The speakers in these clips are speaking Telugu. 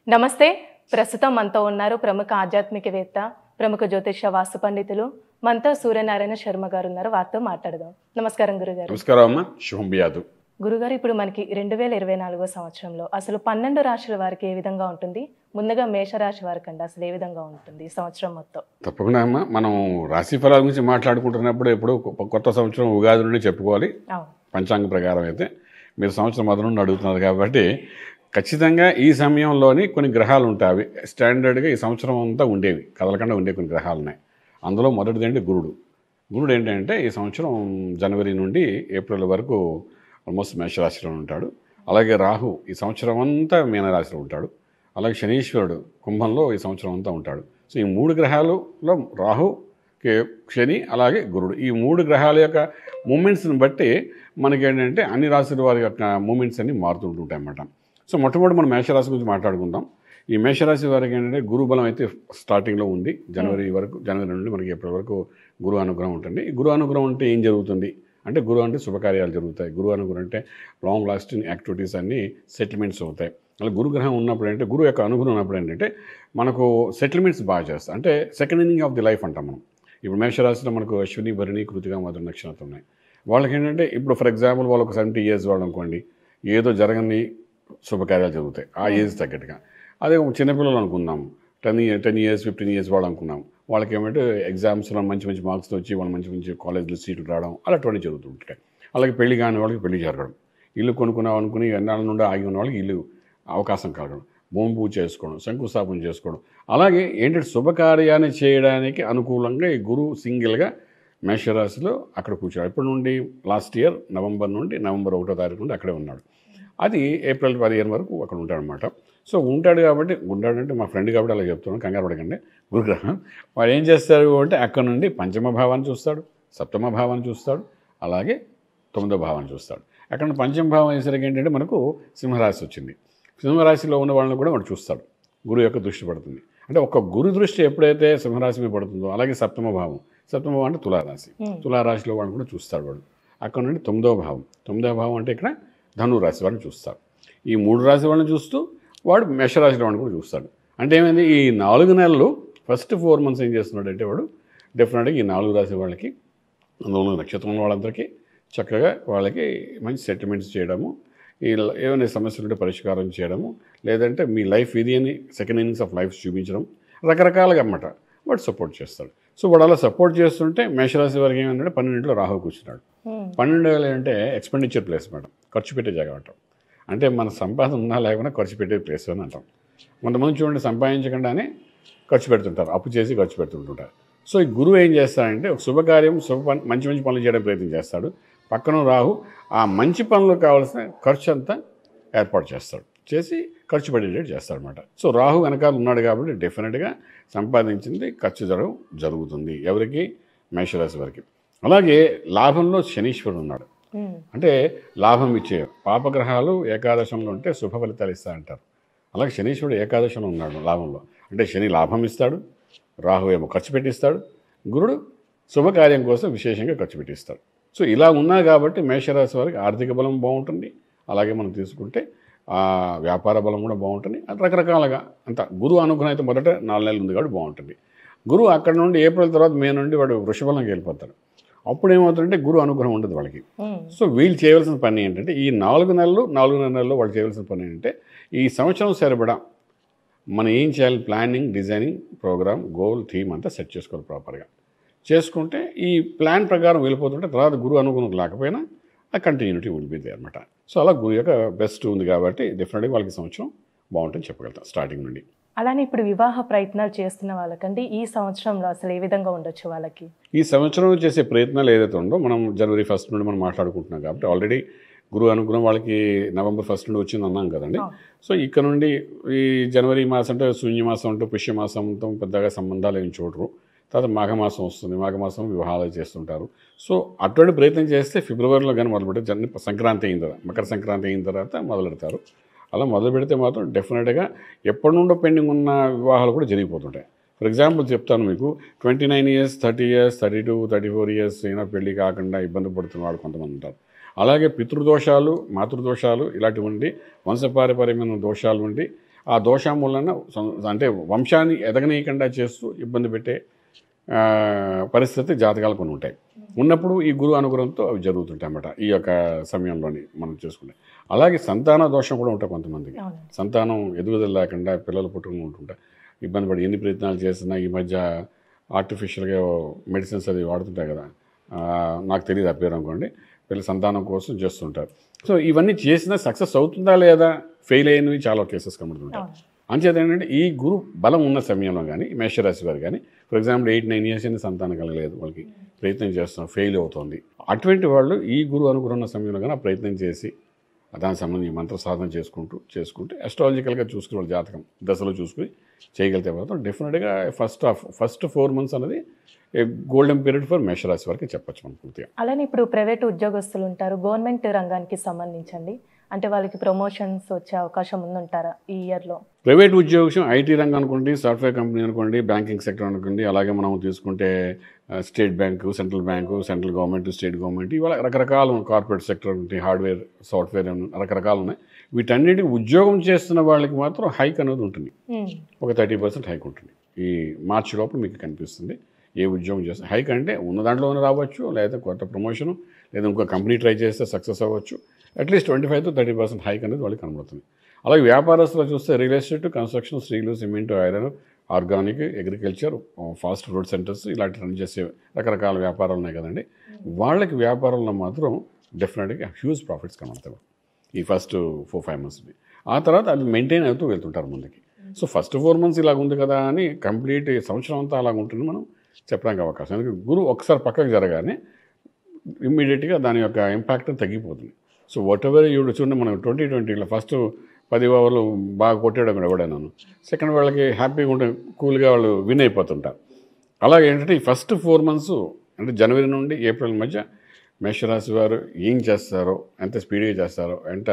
నమస్తే ప్రస్తుతం మనతో ఉన్నారు ప్రముఖ ఆధ్యాత్మికవేత్త ప్రముఖ జ్యోతిష వాస్తు పండితులు మనతో సూర్యనారాయణ శర్మ గారు ఉన్నారు వారితో మాట్లాడదాం నమస్కారం గురుగారు నమస్కారం అమ్మ శుభం బియాదు గురుగారు ఇప్పుడు మనకి రెండు వేల ఇరవై నాలుగో సంవత్సరంలో అసలు పన్నెండు రాశుల వారికి ఏ విధంగా ఉంటుంది ముందుగా మేషరాశి వారికి అండి అసలు ఏ విధంగా ఉంటుంది ఈ సంవత్సరం మొత్తం తప్పకుండా అమ్మ మనం రాశి ఫలాల గురించి మాట్లాడుకుంటున్నప్పుడు ఎప్పుడు కొ- కొత్త సంవత్సరం ఉగాది నుండి చెప్పుకోవాలి అవును పంచాంగ ప్రకారం అయితే మీరు సంవత్సరం మొదలు నుండి అడుగుతున్నారు కాబట్టి ఖచ్చితంగా ఈ సమయంలోని కొన్ని గ్రహాలు ఉంటాయి అవి స్టాండర్డ్గా ఈ సంవత్సరం అంతా ఉండేవి కదలకుండా ఉండే కొన్ని గ్రహాలు ఉన్నాయి అందులో మొదటిది ఏంటి గురుడు గురుడు ఏంటంటే ఈ సంవత్సరం జనవరి నుండి ఏప్రిల్ వరకు ఆల్మోస్ట్ మేషరాశిలో ఉంటాడు అలాగే రాహు ఈ సంవత్సరం అంతా మీనరాశిలో ఉంటాడు అలాగే శనీశ్వరుడు కుంభంలో ఈ సంవత్సరం అంతా ఉంటాడు సో ఈ మూడు గ్రహాలలో రాహు కే- శని అలాగే గురుడు ఈ మూడు గ్రహాల యొక్క మూమెంట్స్ని బట్టి మనకి ఏంటంటే అన్ని రాశుల వారి యొక్క మూమెంట్స్ అన్ని మారుతుంటుంటాయి అన్నమాట సో మొట్టమొదటి మనం మేషరాశి గురించి మాట్లాడుకుందాం ఈ మేషరాశి వారికి ఏంటంటే గురు బలం అయితే స్టార్టింగ్లో ఉంది జనవరి వరకు జనవరి నుండి మనకి ఏప్రిల్ వరకు గురు అనుగ్రహం ఉంటుంది ఈ గురు అనుగ్రహం అంటే ఏం జరుగుతుంది అంటే గురు అంటే శుభకార్యాలు జరుగుతాయి గురు అనుగ్రహం అంటే లాంగ్ లాస్టింగ్ యాక్టివిటీస్ అన్నీ సెటిల్మెంట్స్ అవుతాయి అలా గురుగ్రహం ఉన్నప్పుడు అంటే గురువు యొక్క అనుగ్రహం ఉన్నప్పుడు ఏంటంటే మనకు సెటిల్మెంట్స్ బాగా చేస్తాయి అంటే second inning of the life అంటాం మనం ఇప్పుడు మేషరాశిలో మనకు అశ్విని భరణి కృతిగా మధుర నక్షత్రం ఉన్నాయి వాళ్ళకి ఏంటంటే ఇప్పుడు ఫర్ ఎగ్జాంపుల్ వాళ్ళకు సెవెంటీ ఇయర్స్ వాళ్ళు అనుకోండి ఏదో జరగని శుభకార్యాలు జరుగుతాయి ఆ ఏజ్ తగ్గట్టుగా అదే ఒక చిన్నపిల్లలు అనుకుందాం ten year ten years fifteen years వాళ్ళు అనుకున్నాం వాళ్ళకి ఏమంటే ఎగ్జామ్స్లో మంచి మంచి మార్క్స్తో వచ్చి వాళ్ళు మంచి మంచి కాలేజ్లో సీట్లు రావడం అలాంటివన్నీ జరుగుతుంటాయి అలాగే పెళ్లి కాని వాళ్ళకి పెళ్లి జరగడం ఇల్లు కొనుక్కున్నాం అనుకుని ఎన్నాళ్ళ నుండి ఆగి ఉన్న వాళ్ళకి ఇల్లు అవకాశం కలగడం భూమి పూజ చేసుకోవడం శంకుస్థాపన చేసుకోవడం అలాగే ఏంటంటే శుభకార్యాన్ని చేయడానికి అనుకూలంగా ఈ గురువు సింగిల్గా మేషరాశిలో అక్కడ కూర్చోడు ఎప్పటి నుండి లాస్ట్ ఇయర్ నవంబర్ నుండి నవంబర్ ఒకటో తారీఖు నుండి అక్కడే ఉన్నాడు అది ఏప్రిల్ పదిహేను వరకు అక్కడ ఉంటాడనమాట సో ఉంటాడు కాబట్టి ఉంటాడంటే మా ఫ్రెండ్ కాబట్టి అలా చెప్తున్నాను కంగారు పడకండి గురుగ్రహం వాడు ఏం చేస్తారు అంటే అక్కడ నుండి పంచమ భావాన్ని చూస్తాడు సప్తమ భావాన్ని చూస్తాడు అలాగే తొమ్మిదో భావాన్ని చూస్తాడు అక్కడ నుండి పంచమ భావం అయ్యేసరికి ఏంటంటే మనకు సింహరాశి వచ్చింది సింహరాశిలో ఉన్న వాళ్ళని కూడా వాడు చూస్తాడు గురువు యొక్క దృష్టి పడుతుంది అంటే ఒక గురు దృష్టి ఎప్పుడైతే సింహరాశి మీద పడుతుందో అలాగే సప్తమ భావం సప్తమ భావం అంటే తులారాశి తులారాశిలో వాడిని కూడా చూస్తాడు వాడు అక్కడ నుండి తొమ్మిదవ భావం తొమ్మిదవ భావం అంటే ఇక్కడ ధనురాశి వాడిని చూస్తాడు ఈ మూడు రాశి వాళ్ళని చూస్తూ వాడు మేషరాశి వాడిని కూడా చూస్తాడు అంటే ఏమైంది ఈ నాలుగు నెలలు ఫస్ట్ ఫోర్ మంత్స్ ఏం చేస్తున్నాడు అంటే వాడు డెఫినెట్గా ఈ నాలుగు రాశి వాళ్ళకి అందులో నక్షత్రం వాళ్ళందరికీ చక్కగా వాళ్ళకి మంచి సెటిల్మెంట్స్ చేయడము ఈ ల- ఏమైనా సమస్యలు ఉంటే పరిష్కారం చేయడము లేదంటే మీ లైఫ్ ఇది అని సెకండ్ ఇన్నింగ్స్ ఆఫ్ లైఫ్ చూపించడం రకరకాలుగా అన్నమాట వాడు సపోర్ట్ చేస్తాడు సో వాడు అలా సపోర్ట్ చేస్తుంటే మేషరాశి వారికి ఏమంటే పన్నెండింటిలో రాహు కూర్చున్నాడు పన్నెండు వేలు అంటే ఎక్స్పెండిచర్ ప్లేస్ మేడం ఖర్చు పెట్టే జాగా అంటాం అంటే మన సంపాదన ఉన్నా లేకుండా ఖర్చు పెట్టే ప్లేస్ అని అంటాం కొంతమంది చూడండి సంపాదించకుండానే ఖర్చు పెడుతుంటారు అప్పు చేసి ఖర్చు పెడుతుంటుంటారు సో ఈ గురువు ఏం చేస్తాడంటే ఒక శుభకార్యం శుభ పని మంచి మంచి పనులు చేయడానికి ప్రయత్నం చేస్తాడు పక్కన రాహు ఆ మంచి పనులకు కావాల్సిన ఖర్చు అంతా ఏర్పాటు చేస్తాడు చేసి ఖర్చు పెట్టేటట్టు చేస్తాడు అనమాట సో రాహు వెనకాల ఉన్నాడు కాబట్టి డెఫినెట్గా సంపాదించింది ఖర్చు జరగ జరుగుతుంది ఎవరికి మేషరాశి వారికి అలాగే లాభంలో శనీశ్వరుడు ఉన్నాడు అంటే లాభం ఇచ్చే పాపగ్రహాలు ఏకాదశంలో ఉంటే శుభ ఫలితాలు ఇస్తా అంటారు అలాగే శనీశ్వరుడు ఏకాదశంలో ఉన్నాడు లాభంలో అంటే శని లాభం ఇస్తాడు రాహు ఏమో ఖర్చు పెట్టిస్తాడు గురుడు శుభకార్యం కోసం విశేషంగా ఖర్చు పెట్టిస్తాడు సో ఇలా ఉన్నా కాబట్టి మేషరాశి వారికి ఆర్థిక బలం బాగుంటుంది అలాగే మనం తీసుకుంటే ఆ వ్యాపార బలం కూడా బాగుంటుంది అది రకరకాలుగా అంత గురువు అనుగ్రహం అయితే మొదట నాలుగు నెలలు ఉంది కాబట్టి బాగుంటుంది గురువు అక్కడ నుండి ఏప్రిల్ తర్వాత మే నుండి వాడు వృషభలంకి వెళ్ళిపోతాడు అప్పుడు ఏమవుతుందంటే గురువు అనుగ్రహం ఉండదు వాళ్ళకి సో వీళ్ళు చేయవలసిన పని ఏంటంటే ఈ నాలుగు నెలలు నాలుగున్నర నెలల్లో వాళ్ళు చేయవలసిన పని ఏంటంటే ఈ సంవత్సరం సరిపడా మనం ఏం చేయాలి planning designing program goal theme అంతా సెట్ చేసుకోవాలి ప్రాపర్గా చేసుకుంటే ఈ ప్లాన్ ప్రకారం వెళ్ళిపోతుంటే తర్వాత గురువు అనుగుణం లేకపోయినా ఆ కంటిన్యూటీ ఉండిపోయింది అనమాట సో అలా గురువు యొక్క బెస్ట్ ఉంది కాబట్టి డెఫినెట్గా వాళ్ళకి ఈ సంవత్సరం బాగుంటుంది చెప్పగలుగుతాం స్టార్టింగ్ నుండి అలానే ఇప్పుడు వివాహ ప్రయత్నాలు చేస్తున్న వాళ్ళకండి ఈ సంవత్సరంలో అసలు ఏ విధంగా ఉండొచ్చు వాళ్ళకి ఈ సంవత్సరం చేసే ప్రయత్నాలు ఏదైతే ఉందో మనం జనవరి ఫస్ట్ నుండి మనం మాట్లాడుకుంటున్నాం కాబట్టి ఆల్రెడీ గురువు అనుగ్రహం వాళ్ళకి నవంబర్ ఫస్ట్ నుండి వచ్చింది అన్నాం కదండి అవును. సో ఇక్కడ నుండి ఈ జనవరి మాసం అంటే శూన్యమాసం అంటే పుష్యమాసంతో పెద్దగా సంబంధాలు ఏం చూడరు తర్వాత మాఘమాసం వస్తుంది మాఘమాసం వివాహాలు చేస్తుంటారు సో అటువంటి ప్రయత్నం చేస్తే ఫిబ్రవరిలో కానీ మొదలు పెడితే జన సంక్రాంతి అయిన తర్వాత మకర సంక్రాంతి అయిన తర్వాత మొదలు పెడతారు అలా మొదలు పెడితే మాత్రం డెఫినెట్గా ఎప్పటి నుండో పెండింగ్ ఉన్న వివాహాలు కూడా జరిగిపోతుంటాయి ఫర్ ఎగ్జాంపుల్ చెప్తాను మీకు twenty nine years thirty years thirty to thirty four years అయినా పెళ్లి కాకుండా ఇబ్బంది పడుతున్న వాళ్ళు కొంతమంది ఉంటారు అలాగే పితృదోషాలు మాతృదోషాలు ఇలాంటివి ఉండి వంశపారపర్యమైన దోషాలు ఉండి ఆ దోషం వలన సం- అంటే వంశాన్ని ఎదగనీయకుండా చేస్తూ ఇబ్బంది పెట్టే ఆ, పరిస్థితి జాతకాలు కొన్ని ఉంటాయి ఉన్నప్పుడు ఈ గురువు అనుగ్రహంతో అవి జరుగుతుంటాయి అన్నమాట ఈ యొక్క సమయంలోని మనం చేసుకుంటే అలాగే సంతాన దోషం కూడా ఉంటాయి కొంతమందికి అవునండి సంతానం ఎదుగుదల లేకుండా పిల్లలు పుట్టుకుని ఉంటుంటా ఇబ్బంది పడి ఎన్ని ప్రయత్నాలు చేసినా ఈ మధ్య ఆర్టిఫిషియల్గా మెడిసిన్స్ అది వాడుతుంటాయి కదా ఆ, నాకు తెలియదు ఆ పేరు అనుకోండి వీళ్ళ సంతానం కోసం చేస్తుంటారు సో ఇవన్నీ చేసినా సక్సెస్ అవుతుందా లేదా ఫెయిల్ అయినవి చాలా కేసెస్ కనబడుతుంటాయి అవును అంచేత ఏంటంటే ఈ గురు బలం ఉన్న సమయంలో కానీ మేషరాశి వారు కానీ for example eight nine years అయినా సంతానం కలగలేదు వాళ్ళకి ప్రయత్నం చేస్తున్నారు ఫెయిల్ అవుతుంది అటువంటి వాళ్ళు ఈ గురువు అనుగ్రహం ఉన్న సమయంలో కానీ ఆ ప్రయత్నం చేసి దానికి సంబంధించి మంత్ర సాధన చేసుకుంటూ చేసుకుంటే అస్ట్రాలజికల్గా చూసుకుని వాళ్ళ జాతకం దశలో చూసుకుని చేయగలిగితే మాత్రం డెఫినెట్గా first of first four months అనేది గోల్డెన్ పీరియడ్ ఫర్ మేషరాశి వరకు చెప్పచ్చు మనం పూర్తిగా అలానే ఇప్పుడు ప్రైవేట్ ఉద్యోగస్తులు ఉంటారు గవర్నమెంట్ రంగానికి సంబంధించండి అంటే వాళ్ళకి ప్రమోషన్స్ వచ్చే అవకాశం ఉందంటారా ఈ ఇయర్లో ప్రైవేట్ ఉద్యోగం ఐటీ రంగం అనుకోండి సాఫ్ట్వేర్ కంపెనీ అనుకోండి బ్యాంకింగ్ సెక్టర్ అనుకోండి అలాగే మనం తీసుకుంటే ఆ, state bank central bank central government state government ఇవాళ రకరకాలు కార్పొరేట్ సెక్టర్ ఉంటాయి హార్డ్వేర్ సాఫ్ట్వేర్ అని రకరకాలు ఉన్నాయి వీటన్నిటికి ఉద్యోగం చేస్తున్న వాళ్ళకి మాత్రం హైక్ అనేది ఉంటుంది ఒక థర్టీ పర్సెంట్ హైక్ ఉంటుంది ఈ మార్చి లోపల మీకు కనిపిస్తుంది ఏ ఉద్యోగం చేస్తే హైక్ అంటే ఉన్న దాంట్లోనే రావచ్చు లేదా కొత్త ప్రమోషను లేదా ఇంకో కంపెనీ ట్రై చేస్తే సక్సెస్ అవ్వచ్చు at least twenty five to thirty percent hike అనేది వాళ్ళకి కనబడుతుంది అలాగే వ్యాపారస్తులు చూస్తే real estate construction steel cement iron organic agriculture fast food centres ఇలాంటి రన్ చేసే రకరకాల వ్యాపారాలు ఉన్నాయి కదండి వాళ్ళకి వ్యాపారంలో మాత్రం డెఫినెట్గా హ్యూజ్ ప్రాఫిట్స్ కనబడతాయి ఈ ఫస్ట్ ఫోర్ ఫైవ్ మంత్స్ని ఆ తర్వాత అవి మెయింటైన్ అవుతూ వెళ్తుంటారు ముందుకి సో ఫస్ట్ ఫోర్ మంత్స్ ఇలాగ ఉంది కదా అని కంప్లీట్ సంవత్సరం అంతా అలాగ ఉంటుంది మనం చెప్పడానికి అవకాశం ఎందుకంటే గురువు ఒకసారి పక్కకు జరగానే ఇమ్మీడియట్గా దాని యొక్క ఇంపాక్ట్ తగ్గిపోతుంది సో వాట్ ఎవర్ ఇప్పుడు చూడండి మనం ట్వంటీ ట్వంటీలో ఫస్ట్ పది ఓవర్లు బాగా కొట్టాడు కూడా ఎవడైనాను సెకండ్ వాళ్ళకి హ్యాపీగా ఉంటే కూల్గా వాళ్ళు విన్ అయిపోతుంటారు అలాగే ఏంటంటే ఈ ఫస్ట్ ఫోర్ మంత్స్ అంటే జనవరి నుండి ఏప్రిల్ మధ్య మేషరాశి వారు ఏం చేస్తారో ఎంత స్పీడ్గా చేస్తారో ఎంత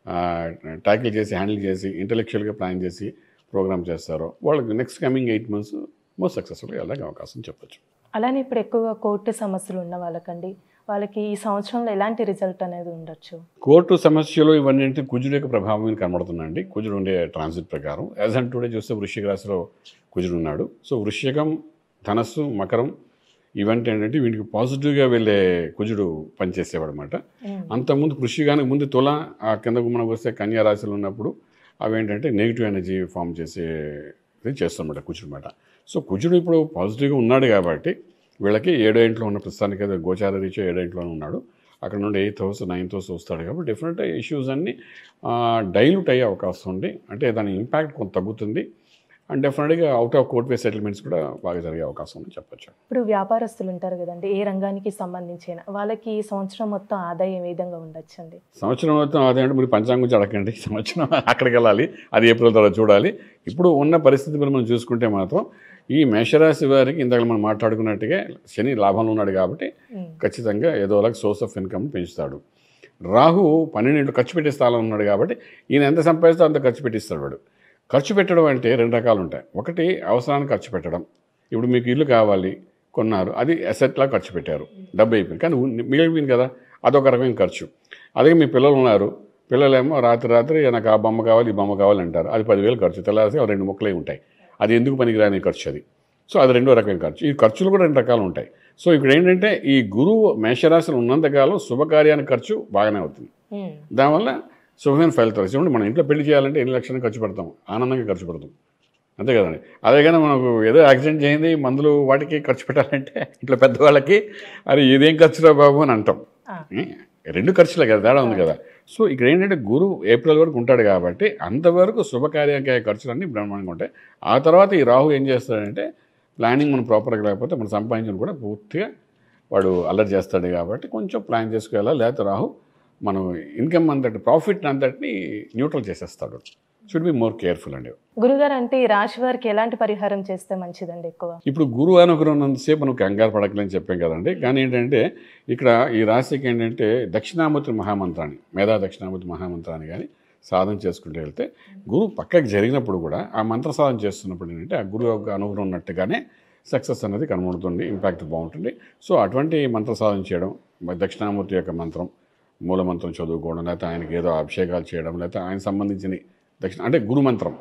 ట్యాకిల్ చేసి హ్యాండిల్ చేసి ఇంటలెక్చువల్గా ప్లాన్ చేసి ప్రోగ్రామ్ చేస్తారో వాళ్ళకి next coming eight months most సక్సెస్ఫుల్గా వెళ్ళడానికి అవకాశం చెప్పొచ్చు అలానే ఇప్పుడు ఎక్కువగా కోర్టు సమస్యలు ఉన్న వాళ్ళకండి వాళ్ళకి ఈ సంవత్సరంలో ఎలాంటి రిజల్ట్ అనేది ఉండొచ్చు కోర్టు సమస్యలు ఇవన్నీ అంటే కుజుడు యొక్క ప్రభావం మీకు కనబడుతుందండి కుజుడు ఉండే ట్రాన్సిట్ ప్రకారం యాజ్ అండ్ టుడే చూస్తే వృశ్చిక రాశిలో కుజుడు ఉన్నాడు సో వృశ్చికం ధనస్సు మకరం ఇవన్నీ ఏంటంటే వీటికి పాజిటివ్గా వెళ్ళే కుజుడు పనిచేసేవాడు అనమాట అంతకుముందు వృశ్చికానికి ముందు తుల ఆ కిందకు మనకు వస్తే కన్యా రాశిలో ఉన్నప్పుడు అవి ఏంటంటే నెగిటివ్ ఎనర్జీ ఫామ్ చేసే ఇది చేస్తామన్నమాట కుజుడు అనమాట సో కుజుడు ఇప్పుడు పాజిటివ్గా ఉన్నాడు కాబట్టి వీళ్ళకి ఏడో ఇంట్లో ఉన్న ప్రస్తుతానికి అయితే గోచార రీత్యా ఏడో ఇంట్లోనే ఉన్నాడు అక్కడ నుండి ఎయిత్ హౌస్ నైన్త్ హౌస్ వస్తాడు కాబట్టి డెఫినెట్గా ఇష్యూస్ అన్నీ డైల్యూట్ అయ్యే అవకాశం ఉంది అంటే దాని ఇంపాక్ట్ కొంత తగ్గుతుంది అండ్ డెఫినెట్గా out of court way settlements కూడా బాగా జరిగే అవకాశం ఉంది చెప్పొచ్చు ఇప్పుడు వ్యాపారస్తులు ఉంటారు కదండి ఏ రంగానికి సంబంధించిన వాళ్ళకి ఈ సంవత్సరం మొత్తం ఆదాయం ఏ విధంగా ఉండొచ్చండి సంవత్సరం మొత్తం అదేంటే మీరు పంచాంగం గురించి అడగండి సంవత్సరం అక్కడికి వెళ్ళాలి అది ఏప్రిల్ తర్వాత చూడాలి ఇప్పుడు ఉన్న పరిస్థితి మీద మనం చూసుకుంటే మాత్రం ఈ మేషరాశి వారికి ఇందాక మనం మాట్లాడుకున్నట్టుగా శని లాభంలో ఉన్నాడు కాబట్టి ఖచ్చితంగా ఏదో ఒకలాగా సోర్స్ ఆఫ్ ఇన్కమ్ పెంచుతాడు రాహు పన్నెండు ఖర్చు పెట్టే స్థానంలో ఉన్నాడు కాబట్టి ఈయన ఎంత సంపాదిస్తే అంత ఖర్చు పెట్టిస్తాడు వాడు ఖర్చు పెట్టడం అంటే రెండు రకాలు ఉంటాయి ఒకటి అవసరానికి ఖర్చు పెట్టడం ఇప్పుడు మీకు ఇల్లు కావాలి కొన్నారు అది అసెట్లా ఖర్చు పెట్టారు డబ్బు అయిపోయింది కానీ ఉన్ని- మిగిలిపోయింది కదా అదొక రకమైన ఖర్చు అదే మీ పిల్లలు ఉన్నారు పిల్లలేమో రాత్రి రాత్రి నాకు ఆ బొమ్మ కావాలి ఈ బొమ్మ కావాలి అంటారు అది పదివేలు ఖర్చు తెల్లారి అవి రెండు ముక్కలే ఉంటాయి అది ఎందుకు పనికిరాని ఖర్చు అది సో అది రెండో రకమైన ఖర్చు ఈ ఖర్చులు కూడా రెండు రకాలు ఉంటాయి సో ఇక్కడ ఏంటంటే ఈ గురువు మేషరాశిలో ఉన్నంతకాలం శుభకార్యానికి ఖర్చు బాగానే అవుతుంది ఉమ్. దానివల్ల శుభమైన ఫలితాలు చూడండి మనం ఇంట్లో పెళ్లి చేయాలంటే ఎన్ని లక్షలు ఖర్చు పెడతాం ఆనందంగా ఖర్చు పెడతాం అంతే కదండి అదే కానీ మనకు ఏదో యాక్సిడెంట్ చేయింది మందులు వాటికి ఖర్చు పెట్టాలంటే ఇంట్లో పెద్దవాళ్ళకి అరే ఇదేం ఖర్చురా బాబు అని అంటాం ఆ. ఏ? రెండు ఖర్చులే కదా తేడా ఉంది కదా సో ఇక్కడ ఏంటంటే గురువు ఏప్రిల్ వరకు ఉంటాడు కాబట్టి అంతవరకు శుభకార్యానికి ఖర్చులన్నీ బ్రహ్మాండంగా ఉంటాయి ఆ తర్వాత ఈ రాహు ఏం చేస్తాడంటే ప్లానింగ్ మనం ప్రాపర్గా లేకపోతే మనం సంపాదించిన కూడా పూర్తిగా వాడు అల్లరి చేస్తాడు కాబట్టి కొంచెం ప్లాన్ చేసుకెళ్ళాలి లేకపోతే రాహు మనం ఇన్కమ్ అంతటి ప్రాఫిట్ అంతటిని న్యూట్రల్ చేసేస్తాడు షుడ్ బి మోర్ కేర్ఫుల్ అండి గురుగారు అంటే ఈ రాశి వారికి ఎలాంటి పరిహారం చేస్తే మంచిదండి ఎక్కువ ఇప్పుడు గురువు అనుగ్రహం ఉన్నంతసేపు మనం కంగారు పడకలని చెప్పాం కదండి కానీ ఏంటంటే ఇక్కడ ఈ రాశికి ఏంటంటే దక్షిణామూర్తి మహామంత్రాన్ని మేధా దక్షిణామూర్తి మహామంత్రాన్ని కానీ సాధన చేసుకుంటూ వెళ్తే గురువు పక్కకి జరిగినప్పుడు కూడా ఆ మంత్ర సాధన చేస్తున్నప్పుడు ఏంటంటే ఆ గురువు యొక్క అనుగ్రహం ఉన్నట్టుగానే సక్సెస్ అనేది కనబడుతుంది ఇంపాక్ట్ బాగుంటుంది సో అటువంటి మంత్ర సాధన చేయడం మరి దక్షిణామూర్తి యొక్క మంత్రం మూల మంత్రం చదువుకోవడం లేకపోతే ఆయనకి ఏదో అభిషేకాలు చేయడం లేకపోతే ఆయన సంబంధించిన దక్షిణ అంటే గురు మంత్రం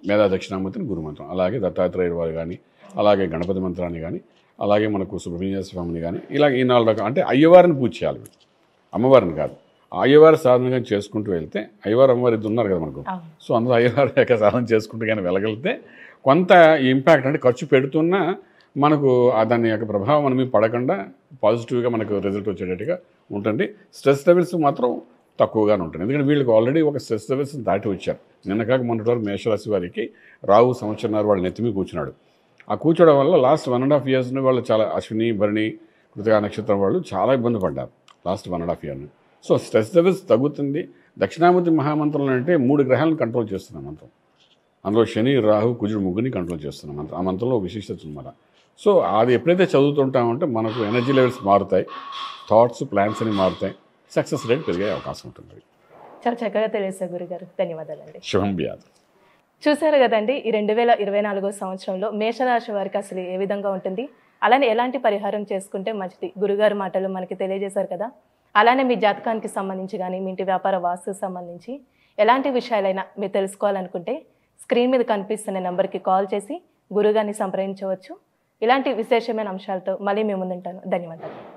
మేధా దక్షిణామూర్తిని గురుమంత్రం అలాగే దత్తాత్రేయుడు వారు కానీ అలాగే గణపతి మంత్రాన్ని కానీ అలాగే మనకు సుబ్రహ్మణ్య స్వామిని కానీ ఇలా ఈ నాలుగు రకాలు అంటే అయ్యవారిని పూజ చేయాలి వీళ్ళు. అమ్మవారిని కాదు ఆ అయ్యవారి సాధనగా చేసుకుంటూ వెళ్తే అయ్యవారు అమ్మవారి ఇద్దరు ఉన్నారు కదా మనకు అవును సో అందులో అయ్యవారి యొక్క సాధన చేసుకుంటూ కానీ వెళ్ళగలిగితే కొంత ఇంపాక్ట్ అంటే ఖర్చు పెడుతున్నా మనకు ఆ దాని యొక్క ప్రభావం మన మీద పడకుండా పాజిటివ్గా మనకు రిజల్ట్ వచ్చేటట్టుగా ఉంటుంది స్ట్రెస్ లెవెల్స్ మాత్రం తక్కువగానే ఉంటుంది ఎందుకంటే వీళ్ళకి ఆల్రెడీ ఒక స్ట్రెస్ లెవెల్స్ దాటి వచ్చారు నిన్న కాక మొన్నటి వరకు మేషరాశి వారికి రావు సంవత్సరాలు వాళ్ళు నెత్తిమి కూర్చున్నాడు ఆ కూర్చోవడం వల్ల last one and half years వాళ్ళు చాలా అశ్విని భరణి కృతికా నక్షత్రం వాళ్ళు చాలా ఇబ్బంది పడ్డారు లాస్ట్ వన్ అండ్ హాఫ్ ఇయర్ని సో స్ట్రెస్ లెవెల్స్ తగ్గుతుంది దక్షిణామూర్తి మహామంత్రం అంటే మూడు గ్రహాలను కంట్రోల్ చేస్తున్న మంత్రం అందులో శని రాహు కుజుడు ముగ్గురిని కంట్రోల్ చేస్తున్న మంత్రం ఆ మంత్రంలో ఒక విశిష్టత ఉందన్నమాట సో అది ఎప్పుడైతే చదువుతుంటామంటే మనకు ఎనర్జీ లెవెల్స్ మారుతాయి థాట్స్ ప్లాన్స్ అని మారుతాయి సక్సెస్ రేట్ పెరిగే అవకాశం ఉంటుంది చాలా చక్కగా తెలియజేశారు గురుగారు ధన్యవాదాలండి శుభం వ్యాధి చూశారు కదండి ఈ రెండు వేల ఇరవై నాలుగో సంవత్సరంలో మేషరాశి వారికి అసలు ఏ విధంగా ఉంటుంది అలానే ఎలాంటి పరిహారం చేసుకుంటే మంచిది గురుగారు మాటలు మనకి తెలియజేశారు కదా అలానే మీ జాతకానికి సంబంధించి కానీ మీ ఇంటి వ్యాపార వాస్తుకు సంబంధించి ఎలాంటి విషయాలైనా మీరు తెలుసుకోవాలనుకుంటే స్క్రీన్ మీద కనిపిస్తున్న నెంబర్కి కాల్ చేసి గురుగారిని సంప్రదించవచ్చు ఇలాంటి విశేషమైన అంశాలతో మళ్ళీ మేము ముందుంటాను ధన్యవాదాలు